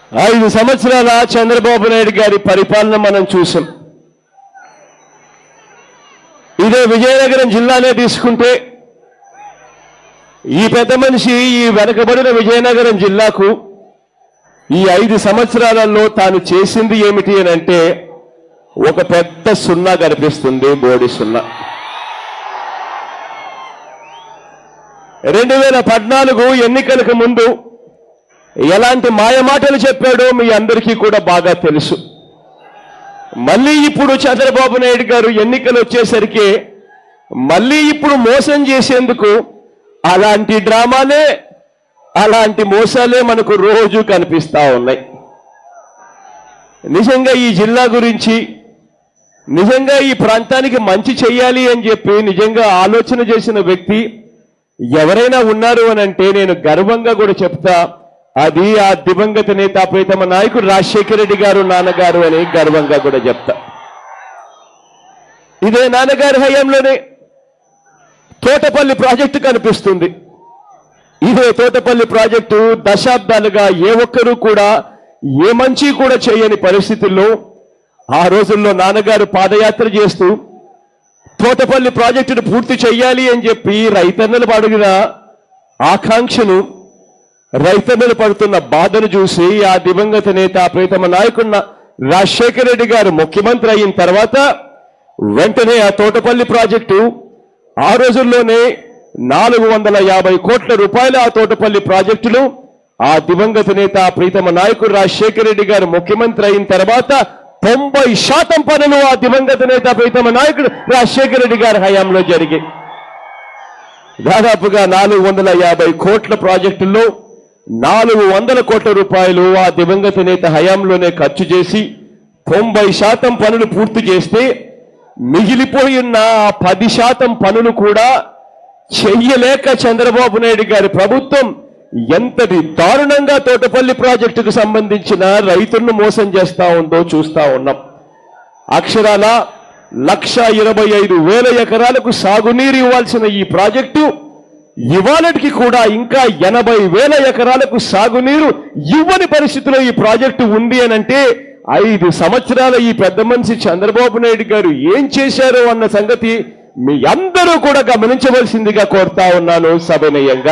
ఐదు సంవత్సరాల చంద్రబాబు నాయుడు గారి పరిపాలన మనం చూసాం ఇదే విజయనగరం జిల్లానే తీసుకుంటే ఈ పెద్ద మనిషి ఈ వెనకబడిన విజయనగరం జిల్లాకు ఈ ఐదు సంవత్సరాలలో తాను చేసింది ఏమిటి అని అంటే ఒక పెద్ద సున్నా కనిపిస్తుంది బోడి సున్నా రెండు వేల పద్నాలుగు ఎన్నికలకు ముందు ఎలాంటి మాయమాటలు చెప్పాడో మీ అందరికీ కూడా బాగా తెలుసు మళ్ళీ ఇప్పుడు చంద్రబాబు నాయుడు గారు ఎన్నికలు వచ్చేసరికి మళ్ళీ ఇప్పుడు మోసం చేసేందుకు అలాంటి డ్రామాలే అలాంటి మోసాలే మనకు రోజు కనిపిస్తా ఉన్నాయి నిజంగా ఈ జిల్లా గురించి నిజంగా ఈ ప్రాంతానికి మంచి చెయ్యాలి అని చెప్పి నిజంగా ఆలోచన చేసిన వ్యక్తి ఎవరైనా ఉన్నారు అని అంటే నేను గర్వంగా కూడా చెప్తా అది ఆ దివంగత నేత ప్రీతమ నాయకుడు రాజశేఖర రెడ్డి గారు నాన్నగారు అని గర్వంగా కూడా చెప్తా ఇదే నాన్నగారి హయాంలోనే తోటపల్లి ప్రాజెక్టు కనిపిస్తుంది ఇదే తోటపల్లి ప్రాజెక్టు దశాబ్దాలుగా ఏ ఒక్కరూ కూడా ఏ మంచి కూడా చేయని పరిస్థితుల్లో ఆ రోజుల్లో నాన్నగారు పాదయాత్ర చేస్తూ తోటపల్లి ప్రాజెక్టును పూర్తి చెయ్యాలి అని చెప్పి రైతన్నలు అడిగిన ఆకాంక్షను రైతన్నలు పడుతున్న బాధను చూసి ఆ దివంగత నేత ప్రీతమ నాయకున్న రాజశేఖర రెడ్డి గారు ముఖ్యమంత్రి అయిన తర్వాత వెంటనే ఆ తోటపల్లి ప్రాజెక్టు ఆ రోజుల్లోనే నాలుగు వందల యాభై కోట్ల రూపాయల ఆ తోటపల్లి ప్రాజెక్టులు ఆ దివంగత నేత ప్రీతమ నాయకుడు రాజశేఖర రెడ్డి గారు ముఖ్యమంత్రి అయిన తర్వాత తొంభై శాతం పనులు ఆ దివంగత నేత ప్రీతమ నాయకుడు రాజశేఖర రెడ్డి గారి హయాంలో జరిగాయి దాదాపుగా నాలుగు వందల యాభై కోట్ల ప్రాజెక్టుల్లో నాలుగు వందల కోట్ల రూపాయలు ఆ దివంగత నేత హయాంలోనే ఖర్చు చేసి తొంభై శాతం పనులు పూర్తి చేస్తే మిగిలిపోయి ఉన్న ఆ పది శాతం పనులు కూడా చెయ్యలేక చంద్రబాబు నాయుడు గారి ప్రభుత్వం ఎంతటి దారుణంగా తోటపల్లి ప్రాజెక్టుకు సంబంధించిన రైతులను మోసం చేస్తా ఉందో చూస్తా ఉన్నాం అక్షరాల లక్ష ఇరవై ఐదు వేల ఎకరాలకు సాగునీరు ఇవ్వాల్సిన ఈ ప్రాజెక్టు ఇవాళకి కూడా ఇంకా ఎనభై వేల ఎకరాలకు సాగునీరు ఇవ్వని పరిస్థితిలో ఈ ప్రాజెక్టు ఉంది అని అంటే ఐదు సంవత్సరాల ఈ పెద్ద మనిషి చంద్రబాబు నాయుడు గారు ఏం చేశారో అన్న సంగతి మీ అందరూ కూడా గమనించవలసిందిగా కోరుతా ఉన్నాను సవినయంగా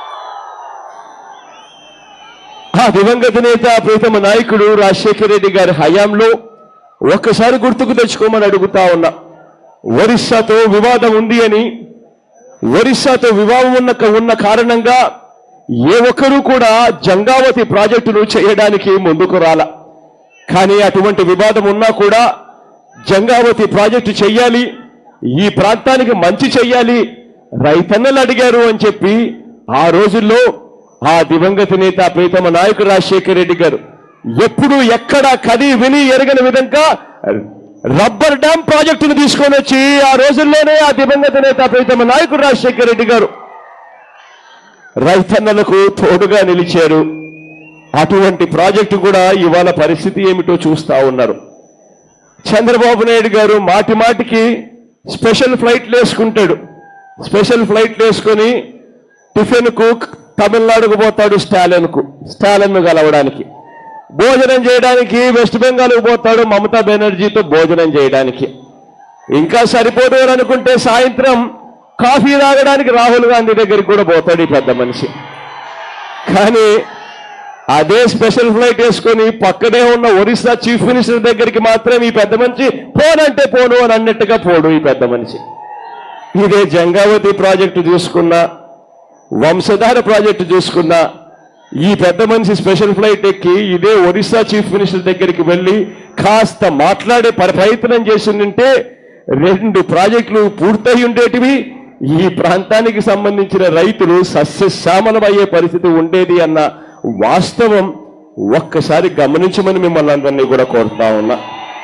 ఆ దివంగత నేత ప్రీతమ నాయకుడు రాజశేఖర రెడ్డి గారి హయాంలో ఒక్కసారి గుర్తుకు తెచ్చుకోమని అడుగుతా ఉన్నా ఒరిస్సాతో వివాదం ఉంది అని ఒరిస్సాతో వివాదం ఉన్న ఉన్న కారణంగా ఏ ఒక్కరూ కూడా జంగావతి ప్రాజెక్టును చేయడానికి ముందుకు రాల కానీ అటువంటి వివాదం ఉన్నా కూడా జంగావతి ప్రాజెక్టు చెయ్యాలి ఈ ప్రాంతానికి మంచి చెయ్యాలి రైతన్నలు అడిగారు అని చెప్పి ఆ రోజుల్లో ఆ దివంగత నేత ప్రీతమ నాయకుడు రాజశేఖర రెడ్డి గారు ఎప్పుడు ఎక్కడ కది విని ఎరగని విధంగా రబ్బర్ డ్యామ్ ప్రాజెక్టును తీసుకొని వచ్చి ఆ రోజుల్లోనే ఆ దివంగత నేత ప్రీతమ నాయకుడు రాజశేఖర రెడ్డి గారు రైతన్నలకు తోడుగా నిలిచారు అటువంటి ప్రాజెక్టు కూడా ఇవాళ పరిస్థితి ఏమిటో చూస్తా ఉన్నారు చంద్రబాబు నాయుడు గారు మాటి మాటికి స్పెషల్ ఫ్లైట్లు వేసుకుంటాడు స్పెషల్ ఫ్లైట్లు వేసుకొని టిఫిన్కు తమిళనాడుకు పోతాడు స్టాలిన్కు స్టాలిన్ను కలవడానికి భోజనం చేయడానికి వెస్ట్ బెంగాల్కు పోతాడు మమతా బెనర్జీతో భోజనం చేయడానికి ఇంకా సరిపోదు అని అనుకుంటే సాయంత్రం కాఫీ తాగడానికి రాహుల్ గాంధీ దగ్గరికి కూడా పోతాడు ఈ పెద్ద మనిషి కానీ అదే స్పెషల్ ఫ్లైట్ వేసుకొని పక్కనే ఉన్న ఒరిస్సా చీఫ్ మినిస్టర్ దగ్గరికి మాత్రం ఈ పెద్ద మనిషి పోనంటే పోను అని అన్నట్టుగా పోడు ఈ పెద్ద మనిషి ఇదే జంగావతి ప్రాజెక్టు చూసుకున్నా వంశధార ప్రాజెక్టు చూసుకున్నా ఈ పెద్ద మనిషి స్పెషల్ ఫ్లైట్ ఎక్కి ఇదే ఒరిస్సా చీఫ్ మినిస్టర్ దగ్గరికి వెళ్ళి కాస్త మాట్లాడే పరి- ప్రయత్నం చేసిందంటే రెండు ప్రాజెక్టులు పూర్తయి ఉండేటివి ఈ ప్రాంతానికి సంబంధించిన రైతులు సస్యశ్యామలమయ్యే పరిస్థితి ఉండేది అన్న వాస్తవం ఒక్కసారి గమనించమని మిమ్మల్ని అందరినీ కూడా కోరుతా ఉన్నా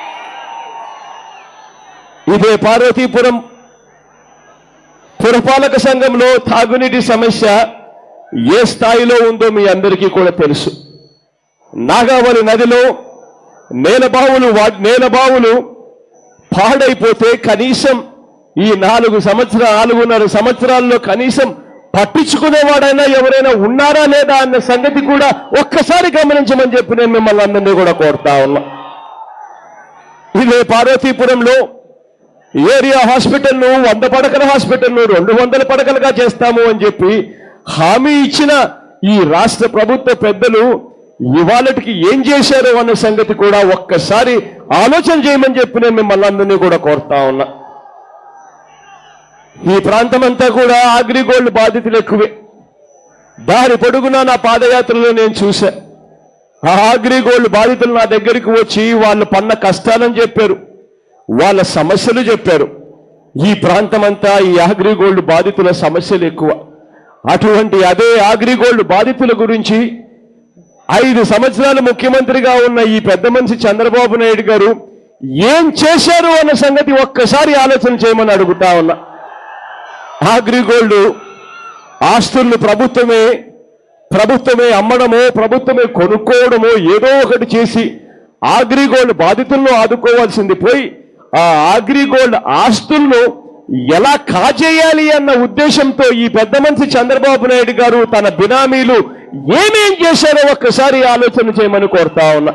ఇదే పార్వతీపురం పురపాలక సంఘంలో తాగునీటి సమస్య ఏ స్థాయిలో ఉందో మీ అందరికీ కూడా తెలుసు నాగావళి నదిలో నేలబావులు వా- నేలబావులు పాడైపోతే కనీసం ఈ నాలుగు సంవత్సరాలు నాలుగున్నర సంవత్సరాల్లో కనీసం పట్టించుకునేవాడైనా ఎవరైనా ఉన్నారా లేదా అన్న సంగతి కూడా ఒక్కసారి గమనించమని చెప్పి నేను మిమ్మల్ని అందరినీ కూడా కోరుతా ఉన్నా ఇదే పార్వతీపురంలో ఏరియా హాస్పిటల్ను వంద పడకల హాస్పిటల్ను రెండు వందల పడకలుగా చేస్తాము అని చెప్పి హామీ ఇచ్చిన ఈ రాష్ట్ర ప్రభుత్వ పెద్దలు ఇవాళటికి ఏం చేశారు అన్న సంగతి కూడా ఒక్కసారి ఆలోచన చేయమని చెప్పి నేను మిమ్మల్ని అందరినీ కూడా కోరుతా ఉన్నా ఈ ప్రాంతం అంతా కూడా అగ్రిగోల్డ్ బాధితులు ఎక్కువే దారి పొడుగునా నా పాదయాత్రలో నేను చూశా ఆ అగ్రిగోల్డ్ బాధితులు నా దగ్గరికి వచ్చి వాళ్ళు పన్న కష్టాలని చెప్పారు వాళ్ళ సమస్యలు చెప్పారు ఈ ప్రాంతం అంతా ఈ అగ్రిగోల్డ్ బాధితుల సమస్యలు ఎక్కువ అటువంటి అదే అగ్రిగోల్డ్ బాధితుల గురించి ఐదు సంవత్సరాలు ముఖ్యమంత్రిగా ఉన్న ఈ పెద్ద మనిషి చంద్రబాబు నాయుడు గారు ఏం చేశారు అన్న సంగతి ఒక్కసారి ఆలోచన చేయమని అడుగుతా ఉన్నా అగ్రిగోల్డ్ ఆస్తులను ప్రభుత్వమే ప్రభుత్వమే అమ్మడమో ప్రభుత్వమే కొనుక్కోవడమో ఏదో ఒకటి చేసి అగ్రిగోల్డ్ బాధితులను ఆదుకోవాల్సింది పోయి ఆ అగ్రిగోల్డ్ ఆస్తులను ఎలా కాజేయాలి అన్న ఉద్దేశంతో ఈ పెద్ద మనిషి చంద్రబాబు నాయుడు గారు తన బినామీలు ఏమేం చేశారో ఒక్కసారి ఆలోచన చేయమని కోరుతా ఉన్నా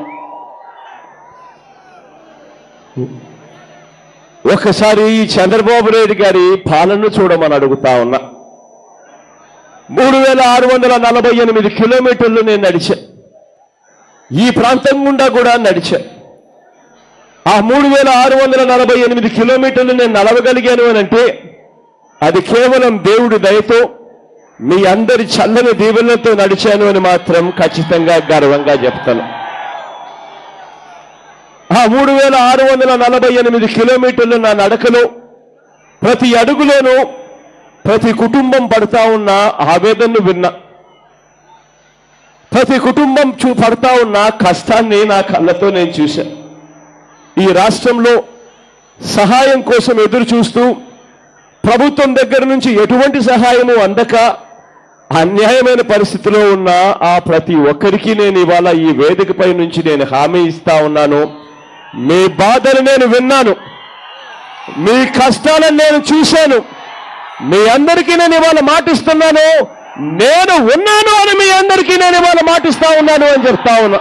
ఒకసారి ఈ చంద్రబాబు నాయుడు గారి పాలన చూడమని అడుగుతా ఉన్నా మూడు వేల ఆరు వందల నలభై ఎనిమిది కిలోమీటర్లు నేను నడిచా ఈ ప్రాంతం గుండా కూడా నడిచా ఆ మూడు వేల ఆరు వందల నలభై ఎనిమిది కిలోమీటర్లు నేను నడవగలిగాను అని అంటే అది కేవలం దేవుడి దయతో మీ అందరి చల్లని దీవెనలతో నడిచాను అని మాత్రం ఖచ్చితంగా గర్వంగా చెప్తాను ఆ మూడు వేల ఆరు వందల నలభై ఎనిమిది కిలోమీటర్లు నా నడకలో ప్రతి అడుగులోనూ ప్రతి కుటుంబం పడతా ఉన్న ఆవేదనను విన్నా ప్రతి కుటుంబం చూ పడతా ఉన్న కష్టాన్ని నా కళ్ళతో నేను చూశా ఈ రాష్ట్రంలో సహాయం కోసం ఎదురు చూస్తూ ప్రభుత్వం దగ్గర నుంచి ఎటువంటి సహాయము అందక అన్యాయమైన పరిస్థితిలో ఉన్న ఆ ప్రతి ఒక్కరికి నేను ఇవాళ ఈ వేదికపై నుంచి నేను హామీ ఇస్తా ఉన్నాను మీ బాధలు నేను విన్నాను మీ కష్టాలను నేను చూశాను మీ అందరికీ నేను ఇవాళ మాటిస్తున్నాను నేను ఉన్నాను అని మీ అందరికీ నేను ఇవాళ మాటిస్తా ఉన్నాను అని చెప్తా ఉన్నా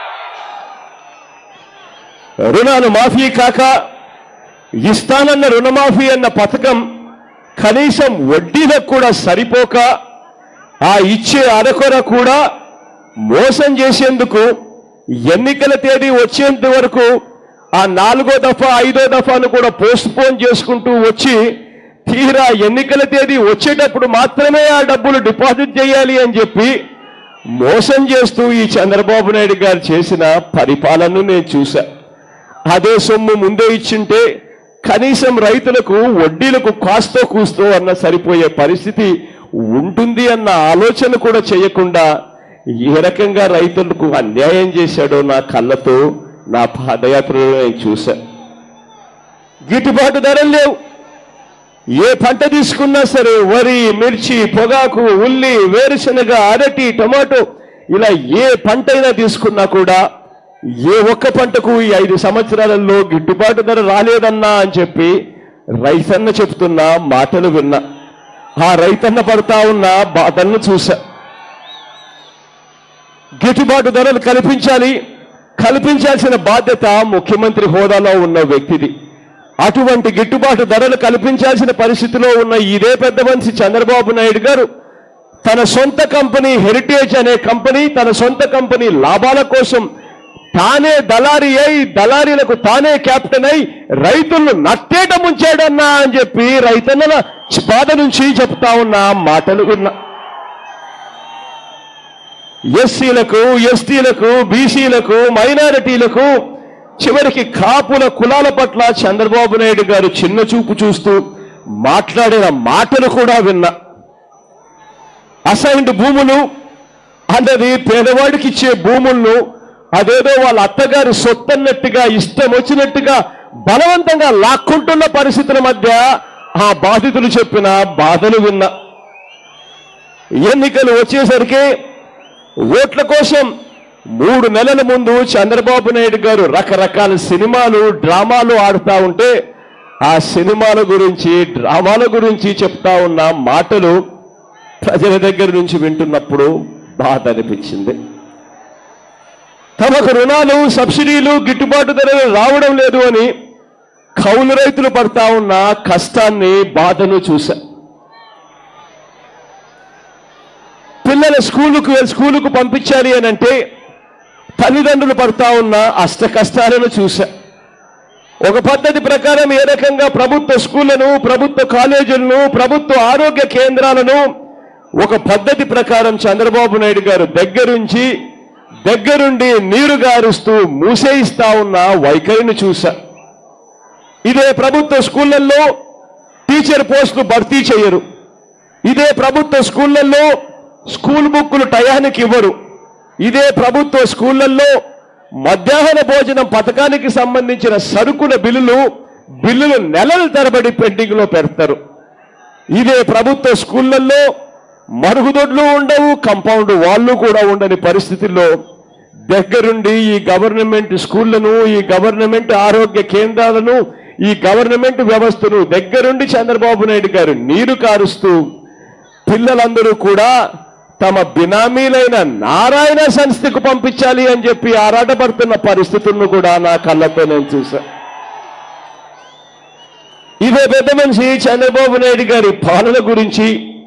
రుణాలు మాఫీ కాక ఇస్తానన్న రుణమాఫీ అన్న పథకం కనీసం వడ్డీలకు కూడా సరిపోక ఆ ఇచ్చే అరకొర కూడా మోసం చేసేందుకు ఎన్నికల తేదీ వచ్చేంత వరకు ఆ నాలుగో దఫా ఐదో దఫాను కూడా పోస్ట్ పోన్ చేసుకుంటూ వచ్చి తీరా ఎన్నికల తేదీ వచ్చేటప్పుడు మాత్రమే ఆ డబ్బులు డిపాజిట్ చేయాలి అని చెప్పి మోసం చేస్తూ ఈ చంద్రబాబు నాయుడు గారు చేసిన పరిపాలనను నేను చూశా అదే సొమ్ము ముందే ఇచ్చింటే కనీసం రైతులకు వడ్డీలకు కాస్తో కూస్తో అన్న సరిపోయే పరిస్థితి ఉంటుంది అన్న ఆలోచన కూడా చేయకుండా ఏ రకంగా రైతులకు అన్యాయం చేశాడో నా కళ్ళతో నా పాదయాత్రలో నేను చూశా గిట్టుబాటు ధరలు లేవు ఏ పంట తీసుకున్నా సరే వరి మిర్చి పొగాకు ఉల్లి వేరుశనగ అరటి టమాటో ఇలా ఏ పంట అయినా తీసుకున్నా కూడా ఏ ఒక్క పంటకు ఈ ఐదు సంవత్సరాలలో గిట్టుబాటు ధర రాలేదన్నా అని చెప్పి రైతన్న చెప్తున్న మాటలు విన్నా ఆ రైతన్న పడతా ఉన్న బాధలను చూశా గిట్టుబాటు ధరలు కల్పించాలి కల్పించాల్సిన బాధ్యత ముఖ్యమంత్రి హోదాలో ఉన్న వ్యక్తిది అటువంటి గిట్టుబాటు ధరలు కల్పించాల్సిన పరిస్థితిలో ఉన్న ఇదే పెద్ద మనిషి చంద్రబాబు నాయుడు గారు తన సొంత కంపెనీ హెరిటేజ్ అనే కంపెనీ తన సొంత కంపెనీ లాభాల కోసం తానే దళారీ అయి దళారీలకు తానే కెప్టెన్ అయి రైతులను నట్టేట ముంచాడన్నా అని చెప్పి రైతన్నల బాధ నుంచి చెప్తా ఉన్న మాటలు విన్నా ఎస్సీలకు ఎస్టీలకు బీసీలకు మైనారిటీలకు చివరికి కాపుల కులాల పట్ల చంద్రబాబు నాయుడు గారు చిన్న చూపు చూస్తూ మాట్లాడిన మాటలు కూడా విన్నా అసైన్డ్ భూములు అన్నది పేదవాడికి ఇచ్చే భూములను అదేదో వాళ్ళ అత్తగారి సొత్తన్నట్టుగా ఇష్టం వచ్చినట్టుగా బలవంతంగా లాక్కుంటున్న పరిస్థితుల మధ్య ఆ బాధితులు చెప్పిన బాధలు విన్నా ఎన్నికలు వచ్చేసరికి ఓట్ల కోసం మూడు నెలల ముందు చంద్రబాబు నాయుడు గారు రకరకాల సినిమాలు డ్రామాలు ఆడుతా ఉంటే ఆ సినిమాల గురించి డ్రామాల గురించి చెప్తా ఉన్న మాటలు ప్రజల దగ్గర నుంచి వింటున్నప్పుడు బాధ అనిపించింది తమకు రుణాలు సబ్సిడీలు గిట్టుబాటు ధరలు రావడం లేదు అని కౌలు రైతులు పడతా ఉన్న కష్టాన్ని బాధను చూశా పిల్లల స్కూలుకు స్కూలుకు పంపించాలి అని అంటే తల్లిదండ్రులు పడతా ఉన్న అష్ట కష్టాలను చూశా ఒక పద్ధతి ప్రకారం ఏ రకంగా ప్రభుత్వ స్కూళ్లను ప్రభుత్వ కాలేజీలను ప్రభుత్వ ఆరోగ్య కేంద్రాలను ఒక పద్ధతి ప్రకారం చంద్రబాబు నాయుడు గారు దగ్గరుంచి దగ్గరుండి నీరు గారుస్తూ మూసేయిస్తా ఉన్న వైఖరిని చూశా ఇదే ప్రభుత్వ స్కూళ్లలో టీచర్ పోస్టులు భర్తీ చేయరు ఇదే ప్రభుత్వ స్కూళ్లలో స్కూల్ బుక్కులు టయానికి ఇవ్వరు ఇదే ప్రభుత్వ స్కూళ్లలో మధ్యాహ్న భోజనం పథకానికి సంబంధించిన సరుకుల బిల్లులు బిల్లులు నెలల తరబడి పెండింగ్ లో పెడతారు ఇదే ప్రభుత్వ స్కూళ్లలో మరుగుదొడ్లు ఉండవు కంపౌండ్ వాళ్ళు కూడా ఉండని పరిస్థితుల్లో దగ్గరుండి ఈ గవర్నమెంట్ స్కూళ్లను ఈ గవర్నమెంట్ ఆరోగ్య కేంద్రాలను ఈ గవర్నమెంట్ వ్యవస్థను దగ్గరుండి చంద్రబాబు నాయుడు గారు నీరు కారుస్తూ పిల్లలందరూ కూడా తమ బినామీలైన నారాయణ సంస్థకు పంపించాలి అని చెప్పి ఆరాటపడుతున్న పరిస్థితులను కూడా నా కళ్ళతో నేను చూశా ఇదే పెద్ద మనిషి చంద్రబాబు నాయుడు గారి పాలన గురించి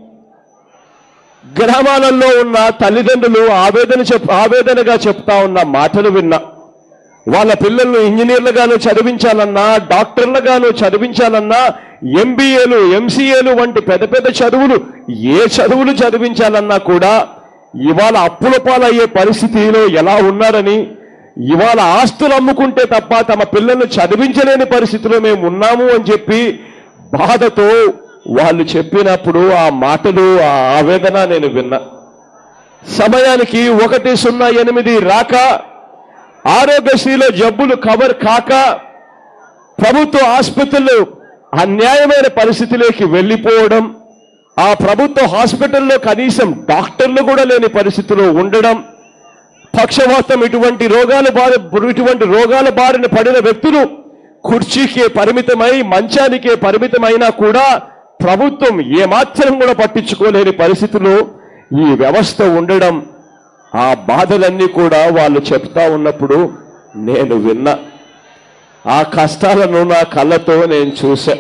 గ్రామాలలో ఉన్న తల్లిదండ్రులు ఆవేదన చెప్ ఆవేదనగా చెప్తా ఉన్న మాటలు విన్నా వాళ్ళ పిల్లలను ఇంజనీర్లుగాను చదివించాలన్నా డాక్టర్లుగాను చదివించాలన్నా ఎంబీఏలు ఎంసీఏలు వంటి పెద్ద పెద్ద చదువులు ఏ చదువులు చదివించాలన్నా కూడా ఇవాళ అప్పుల పాలయ్యే పరిస్థితిలో ఎలా ఉన్నారని ఇవాళ ఆస్తులు అమ్ముకుంటే తప్ప తమ పిల్లల్ని చదివించలేని పరిస్థితిలో మేము ఉన్నాము అని చెప్పి బాధతో వాళ్ళు చెప్పినప్పుడు ఆ మాటలు ఆ ఆవేదన నేను విన్నా సమయానికి ఒకటి సున్నా ఎనిమిది రాక ఆరోగ్యశ్రీలో జబ్బులు కవర్ కాక ప్రభుత్వ ఆసుపత్రులు అన్యాయమైన పరిస్థితిలోకి వెళ్ళిపోవడం ఆ ప్రభుత్వ హాస్పిటల్లో కనీసం డాక్టర్లు కూడా లేని పరిస్థితిలో ఉండడం పక్షవాతం ఇటువంటి రోగాల బారి ఇటువంటి రోగాల బారిన పడిన వ్యక్తులు కుర్చీకే పరిమితమై మంచానికే పరిమితమైనా కూడా ప్రభుత్వం ఏమాత్రం కూడా పట్టించుకోలేని పరిస్థితిలో ఈ వ్యవస్థ ఉండడం ఆ బాధలన్నీ కూడా వాళ్ళు చెప్తా ఉన్నప్పుడు నేను విన్నా ఆ కష్టాలను నా కళ్ళతో నేను చూశా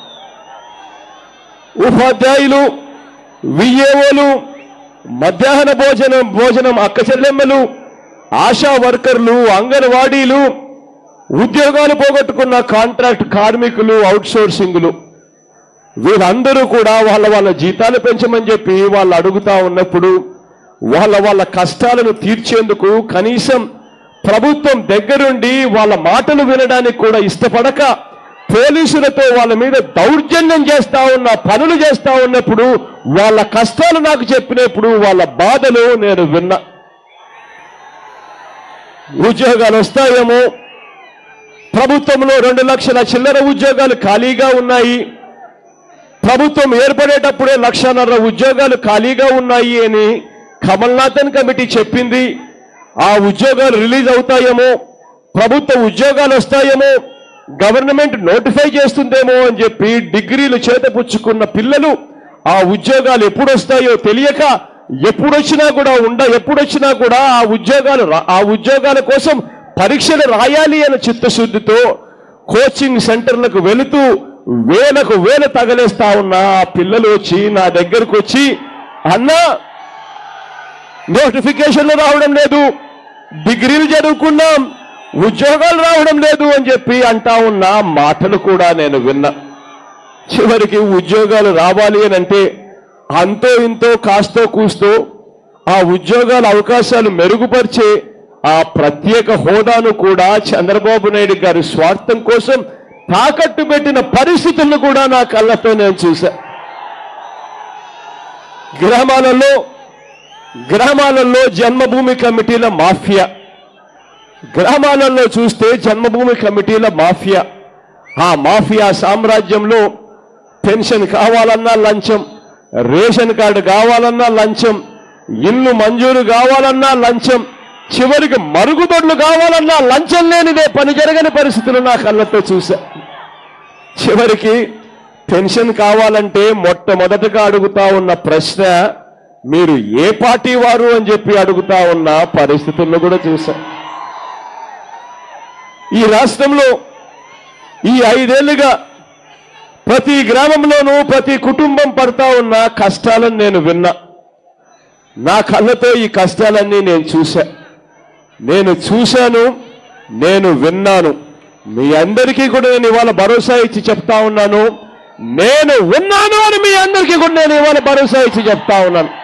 ఉపాధ్యాయులు విఏఓలు మధ్యాహ్న భోజనం భోజనం అక్క చెల్లెమ్మలు ఆశా వర్కర్లు అంగన్వాడీలు ఉద్యోగాలు పోగొట్టుకున్న కాంట్రాక్ట్ కార్మికులు అవుట్సోర్సింగ్లు వీళ్ళందరూ కూడా వాళ్ళ వాళ్ళ జీతాలు పెంచమని చెప్పి వాళ్ళు అడుగుతా ఉన్నప్పుడు వాళ్ళ వాళ్ళ కష్టాలను తీర్చేందుకు కనీసం ప్రభుత్వం దగ్గరుండి వాళ్ళ మాటలు వినడానికి కూడా ఇష్టపడక పోలీసులతో వాళ్ళ మీద దౌర్జన్యం చేస్తా ఉన్న పనులు చేస్తా ఉన్నప్పుడు వాళ్ళ కష్టాలు నాకు చెప్పినప్పుడు వాళ్ళ బాధలు నేను విన్నా ఉద్యోగాలు వస్తాయేమో ప్రభుత్వంలో రెండు లక్షల చిల్లర ఉద్యోగాలు ఖాళీగా ఉన్నాయి ప్రభుత్వం ఏర్పడేటప్పుడే లక్షన్నర ఉద్యోగాలు ఖాళీగా ఉన్నాయి అని కమల్నాథన్ కమిటీ చెప్పింది ఆ ఉద్యోగాలు రిలీజ్ అవుతాయేమో ప్రభుత్వ ఉద్యోగాలు వస్తాయేమో గవర్నమెంట్ నోటిఫై చేస్తుందేమో అని చెప్పి డిగ్రీలు చేతపుచ్చుకున్న పిల్లలు ఆ ఉద్యోగాలు ఎప్పుడు వస్తాయో తెలియక ఎప్పుడొచ్చినా కూడా ఉండ ఎప్పుడొచ్చినా కూడా ఆ ఉద్యోగాలు రా- ఆ ఉద్యోగాల కోసం పరీక్షలు రాయాలి అనే చిత్తశుద్ధితో కోచింగ్ సెంటర్లకు వెళుతూ వేలకు వేలు తగలేస్తా ఉన్న ఆ పిల్లలు వచ్చి నా దగ్గరకు వచ్చి అన్నా నోటిఫికేషన్లు రావడం లేదు డిగ్రీలు చదువుకున్నాం ఉద్యోగాలు రావడం లేదు అని చెప్పి అంటా ఉన్న మాటలు కూడా నేను విన్నా చివరికి ఉద్యోగాలు రావాలి అని అంటే అంతో ఇంతో కాస్తో కూస్తో ఆ ఉద్యోగాల అవకాశాలు మెరుగుపరిచే ఆ ప్రత్యేక హోదాను కూడా చంద్రబాబు నాయుడు గారి స్వార్థం కోసం తాకట్టు పెట్టిన పరిస్థితులను కూడా నా కళ్ళతో నేను చూశా గ్రామాలలో గ్రామాలలో జన్మభూమి కమిటీల మాఫియా గ్రామాలలో చూస్తే జన్మభూమి కమిటీల మాఫియా ఆ మాఫియా సామ్రాజ్యంలో పెన్షన్ కావాలన్నా లంచం రేషన్ కార్డు కావాలన్నా లంచం ఇల్లు మంజూరు కావాలన్నా లంచం చివరికి మరుగుదొడ్లు కావాలన్నా లంచం లేనిదే పని జరగని పరిస్థితులు నా కళ్ళతో చూశా చివరికి పెన్షన్ కావాలంటే మొట్టమొదటగా అడుగుతా ఉన్న ప్రశ్న మీరు ఏ పార్టీ వారు అని చెప్పి అడుగుతా ఉన్న పరిస్థితులను కూడా చూశాం ఈ రాష్ట్రంలో ఈ ఐదేళ్లుగా ప్రతి గ్రామంలోనూ ప్రతి కుటుంబం పడతా ఉన్న కష్టాలను నేను విన్నా నా కళ్ళతో ఈ కష్టాలన్నీ నేను చూశా నేను చూశాను నేను విన్నాను మీ అందరికీ కూడా నేను ఇవాళ భరోసా ఇచ్చి చెప్తా ఉన్నాను నేను విన్నాను అని మీ అందరికీ కూడా నేను ఇవాళ భరోసా ఇచ్చి చెప్తా ఉన్నాను